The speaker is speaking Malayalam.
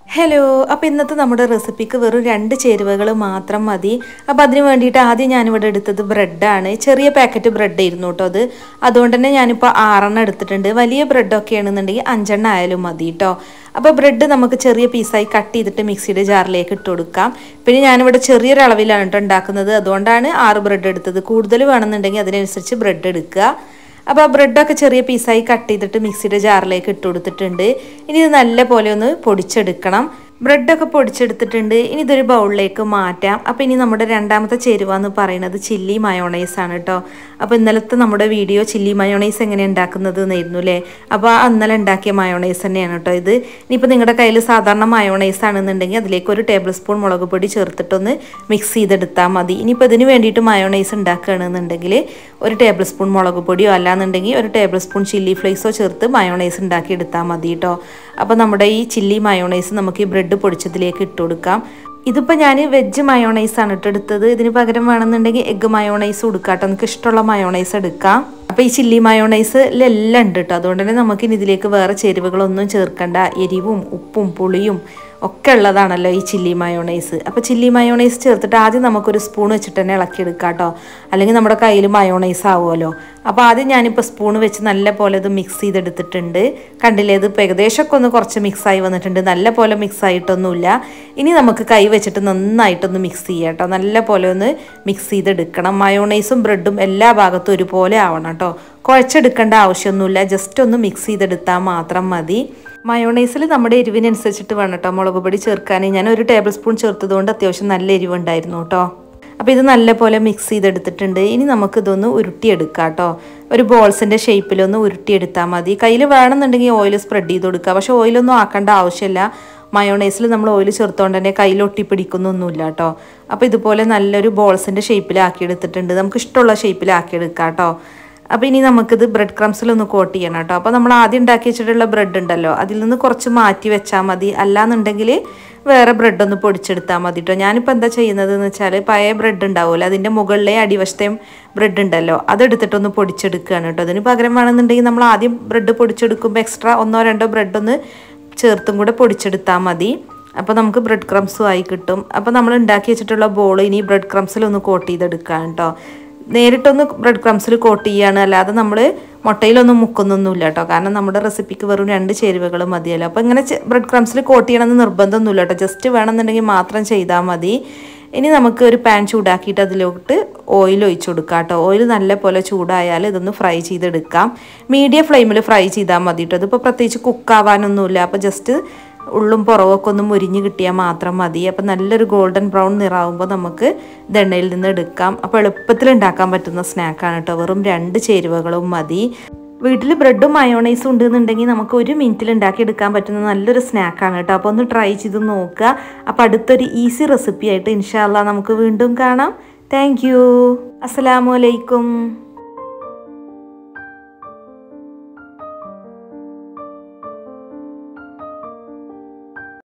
ഹലോ അപ്പോൾ ഇന്നത്തെ നമ്മുടെ റെസിപ്പിക്ക് വെറും രണ്ട് ചേരുവകൾ മാത്രം മതി അപ്പോൾ അതിന് വേണ്ടിയിട്ട് ആദ്യം ഞാനിവിടെ എടുത്തത് ബ്രെഡാണ് ചെറിയ പാക്കറ്റ് ബ്രെഡ് ആയിരുന്നു കേട്ടോ അത് അതുകൊണ്ട് തന്നെ ഞാനിപ്പോൾ ആറെണ്ണം എടുത്തിട്ടുണ്ട് വലിയ ബ്രെഡൊക്കെ ആണെന്നുണ്ടെങ്കിൽ അഞ്ചെണ്ണം ആയാലും മതി കേട്ടോ അപ്പോൾ ബ്രെഡ് നമുക്ക് ചെറിയ പീസായി കട്ട് ചെയ്തിട്ട് മിക്സിയുടെ ജാറിലേക്ക് ഇട്ട് കൊടുക്കാം പിന്നെ ഞാനിവിടെ ചെറിയൊരു അളവിലാണ് കേട്ടോ ഉണ്ടാക്കുന്നത് അതുകൊണ്ടാണ് ആറ് ബ്രെഡ് എടുത്തത് കൂടുതൽ വേണമെന്നുണ്ടെങ്കിൽ അതിനനുസരിച്ച് ബ്രെഡ് എടുക്കുക അപ്പോൾ ആ ബ്രെഡൊക്കെ ചെറിയ പീസായി കട്ട് ചെയ്തിട്ട് മിക്സിയുടെ ജാറിലേക്ക് ഇട്ട് കൊടുത്തിട്ടുണ്ട് ഇനി ഇത് നല്ല പോലെ ഒന്ന് പൊടിച്ചെടുക്കണം ബ്രെഡൊക്കെ പൊടിച്ചെടുത്തിട്ടുണ്ട് ഇനി ഇതൊരു ബൗളിലേക്ക് മാറ്റാം അപ്പോൾ ഇനി നമ്മുടെ രണ്ടാമത്തെ ചേരുവ എന്ന് പറയുന്നത് ചില്ലി മയോണൈസ് ആണ് കേട്ടോ അപ്പോൾ ഇന്നലത്തെ നമ്മുടെ വീഡിയോ ചില്ലി മയോണൈസ് എങ്ങനെ ഉണ്ടാക്കുന്നത് എന്നായിരുന്നു അല്ലേ അപ്പോൾ ആ ഇന്നലെ ഉണ്ടാക്കിയ മയോണൈസ് തന്നെയാണ് കേട്ടോ ഇത് ഇനിയിപ്പോൾ നിങ്ങളുടെ കയ്യിൽ സാധാരണ മയോണൈസ് ആണെന്നുണ്ടെങ്കിൽ അതിലേക്ക് ഒരു ടേബിൾ സ്പൂൺ മുളക് പൊടി ചേർത്തിട്ടൊന്ന് മിക്സ് ചെയ്തെടുത്താൽ മതി ഇനിയിപ്പോൾ ഇതിന് വേണ്ടിയിട്ട് മയോണൈസ് ഉണ്ടാക്കുകയാണെന്നുണ്ടെങ്കിൽ ഒരു ടേബിൾ സ്പൂൺ മുളക് പൊടിയോ അല്ലാന്നുണ്ടെങ്കിൽ ഒരു ടേബിൾ സ്പൂൺ ചില്ലി ഫ്ലേക്സോ ചേർത്ത് മയോണൈസ് ഉണ്ടാക്കി എടുത്താൽ മതി കേട്ടോ അപ്പോൾ നമ്മുടെ ഈ ചില്ലി മയോണൈസ് നമുക്ക് ഈ ബ്രെഡ് പൊടിച്ചതിലേക്ക് ഇട്ട് കൊടുക്കാം ഇതിപ്പോൾ ഞാൻ വെജ് മയോണൈസ് ആണ് ഇട്ട് എടുത്തത് ഇതിന് പകരം വേണമെന്നുണ്ടെങ്കിൽ എഗ്ഗ് മയോണൈസ് കൊടുക്കാം കേട്ടോ നമുക്ക് ഇഷ്ടമുള്ള മയോണൈസ് എടുക്കാം അപ്പോൾ ഈ ചില്ലി മയോണൈസിലെല്ലാം ഉണ്ട് കേട്ടോ അതുകൊണ്ട് തന്നെ നമുക്കിനി ഇതിലേക്ക് വേറെ ചേരുവകളൊന്നും ചേർക്കണ്ട എരിവും ഉപ്പും പുളിയും ഒക്കെ ഉള്ളതാണല്ലോ ഈ ചില്ലി മയോണൈസ് അപ്പോൾ ചില്ലി മയോണൈസ് ചേർത്തിട്ട് ആദ്യം നമുക്കൊരു സ്പൂൺ വെച്ചിട്ട് തന്നെ ഇളക്കിയെടുക്കാം കേട്ടോ അല്ലെങ്കിൽ നമ്മുടെ കയ്യിൽ മയോണൈസ് ആവുമല്ലോ അപ്പോൾ ആദ്യം ഞാനിപ്പോൾ സ്പൂൺ വെച്ച് നല്ല പോലെ ഇത് മിക്സ് ചെയ്തെടുത്തിട്ടുണ്ട് കണ്ടില്ലേ ഇത് ഇപ്പോൾ ഏകദേശമൊക്കെ ഒന്ന് കുറച്ച് മിക്സായി വന്നിട്ടുണ്ട് നല്ല പോലെ മിക്സ് ആയിട്ടൊന്നുമില്ല ഇനി നമുക്ക് കൈ വെച്ചിട്ട് നന്നായിട്ടൊന്ന് മിക്സ് ചെയ്യാം കേട്ടോ നല്ല പോലെ ഒന്ന് മിക്സ് ചെയ്തെടുക്കണം മയോണൈസും ബ്രെഡും എല്ലാ ഭാഗത്തും ഒരുപോലെ ആവണം കേട്ടോ കുഴച്ചെടുക്കേണ്ട ആവശ്യമൊന്നുമില്ല ജസ്റ്റ് ഒന്ന് മിക്സ് ചെയ്തെടുത്താൽ മാത്രം മതി മയോണൈസിൽ നമ്മുടെ എരിവിനനുസരിച്ചിട്ട് വേണം കേട്ടോ മുളക് പൊടി ചേർക്കാൻ ഞാൻ ഒരു ടേബിൾ സ്പൂൺ ചേർത്തതുകൊണ്ട് അത്യാവശ്യം നല്ല എരിവുണ്ടായിരുന്നു കേട്ടോ അപ്പോൾ ഇത് നല്ലപോലെ മിക്സ് ചെയ്തെടുത്തിട്ടുണ്ട് ഇനി നമുക്കിതൊന്ന് ഉരുട്ടിയെടുക്കാം കേട്ടോ ഒരു ബോൾസിൻ്റെ ഷേപ്പിലൊന്ന് ഉരുട്ടിയെടുത്താൽ മതി കയ്യിൽ വേണമെന്നുണ്ടെങ്കിൽ ഓയിൽ സ്പ്രെഡ് ചെയ്ത് കൊടുക്കുക പക്ഷേ ഓയിലൊന്നും ആക്കേണ്ട ആവശ്യമില്ല മയോണൈസിൽ നമ്മൾ ഓയിൽ ചേർത്തുകൊണ്ട് തന്നെ കയ്യിൽ ഒട്ടിപ്പിടിക്കുന്നൊന്നുമില്ല കേട്ടോ അപ്പോൾ ഇതുപോലെ നല്ലൊരു ബോൾസിൻ്റെ ഷേപ്പിലാക്കി എടുത്തിട്ടുണ്ട് നമുക്ക് ഇഷ്ടമുള്ള ഷേപ്പിലാക്കി എടുക്കാം കേട്ടോ അപ്പോൾ ഇനി നമുക്കിത് ബ്രെഡ് ക്രംസിലൊന്ന് കോട്ട് ചെയ്യണം കേട്ടോ അപ്പോൾ നമ്മൾ ആദ്യം ഉണ്ടാക്കി വെച്ചിട്ടുള്ള ബ്രെഡ് ഉണ്ടല്ലോ അതിൽ നിന്ന് കുറച്ച് മാറ്റി വെച്ചാൽ മതി അല്ലാന്നുണ്ടെങ്കിൽ വേറെ ബ്രെഡ് ഒന്ന് പൊടിച്ചെടുത്താൽ മതി കേട്ടോ ഞാനിപ്പോൾ എന്താ ചെയ്യുന്നത് എന്ന് വെച്ചാൽ പഴയ ബ്രെഡ് ഉണ്ടാവുമല്ലോ അതിൻ്റെ മുകളിലെ അടിവശത്തെയും ബ്രെഡ് ഉണ്ടല്ലോ അതെടുത്തിട്ടൊന്ന് പൊടിച്ചെടുക്കുകയാണ് കേട്ടോ അതിന് പകരം വേണമെന്നുണ്ടെങ്കിൽ നമ്മൾ ആദ്യം ബ്രെഡ് പൊടിച്ചെടുക്കുമ്പോൾ എക്സ്ട്രാ ഒന്നോ രണ്ടോ ബ്രെഡ് ഒന്ന് ചേർത്തും കൂടെ പൊടിച്ചെടുത്താൽ മതി അപ്പോൾ നമുക്ക് ബ്രെഡ് ക്രംസും ആയി കിട്ടും അപ്പോൾ നമ്മൾ ഉണ്ടാക്കി വെച്ചിട്ടുള്ള ബോൾ ഇനി ബ്രെഡ് ക്രംസിലൊന്ന് കോട്ട് ചെയ്തെടുക്കാം കേട്ടോ നേരിട്ടൊന്ന് ബ്രെഡ് ക്രംസിൽ കോട്ട് ചെയ്യുകയാണ് അല്ലാതെ നമ്മൾ മുട്ടയിലൊന്നും മുക്കുന്നൊന്നുമില്ല കേട്ടോ കാരണം നമ്മുടെ റെസിപ്പിക്ക് വെറും രണ്ട് ചേരുവകൾ മതിയല്ലോ അപ്പോൾ ഇങ്ങനെ ബ്രെഡ് ക്രംസിൽ കോട്ട് ചെയ്യണമെന്ന് നിർബന്ധമൊന്നുമില്ല കേട്ടോ ജസ്റ്റ് വേണമെന്നുണ്ടെങ്കിൽ മാത്രം ചെയ്താൽ മതി ഇനി നമുക്ക് ഒരു പാൻ ചൂടാക്കിയിട്ട് അതിലോട്ട് ഓയിൽ ഒഴിച്ചു കൊടുക്കാം കേട്ടോ ഓയിൽ നല്ല പോലെ ചൂടായാൽ ഇതൊന്ന് ഫ്രൈ ചെയ്തെടുക്കാം മീഡിയം ഫ്ലെയിമിൽ ഫ്രൈ ചെയ്താൽ മതി കേട്ടോ ഇതിപ്പോൾ പ്രത്യേകിച്ച് കുക്കാവാനൊന്നുമില്ല അപ്പോൾ ജസ്റ്റ് ഉള്ളും പുറവൊക്കെ ഒന്ന് മുരിഞ്ഞ് കിട്ടിയാൽ മാത്രം മതി അപ്പം നല്ലൊരു ഗോൾഡൻ ബ്രൗൺ നിറാവുമ്പോൾ നമുക്ക് ഇത് എണ്ണയിൽ നിന്ന് എടുക്കാം അപ്പോൾ എളുപ്പത്തിൽ ഉണ്ടാക്കാൻ പറ്റുന്ന സ്നാക്കാണ് കേട്ടോ വെറും രണ്ട് ചേരുവകളും മതി വീട്ടിൽ ബ്രെഡും മയോണൈസും ഉണ്ടെന്നുണ്ടെങ്കിൽ നമുക്ക് ഒരു മിനിറ്റിൽ ഉണ്ടാക്കിയെടുക്കാൻ പറ്റുന്ന നല്ലൊരു സ്നാക്കാണ് കേട്ടോ അപ്പോൾ ഒന്ന് ട്രൈ ചെയ്ത് നോക്കുക അപ്പോൾ അടുത്തൊരു ഈസി റെസിപ്പി ആയിട്ട് ഇൻഷാല്ല നമുക്ക് വീണ്ടും കാണാം താങ്ക് യു അസ്സലാമു അലൈക്കും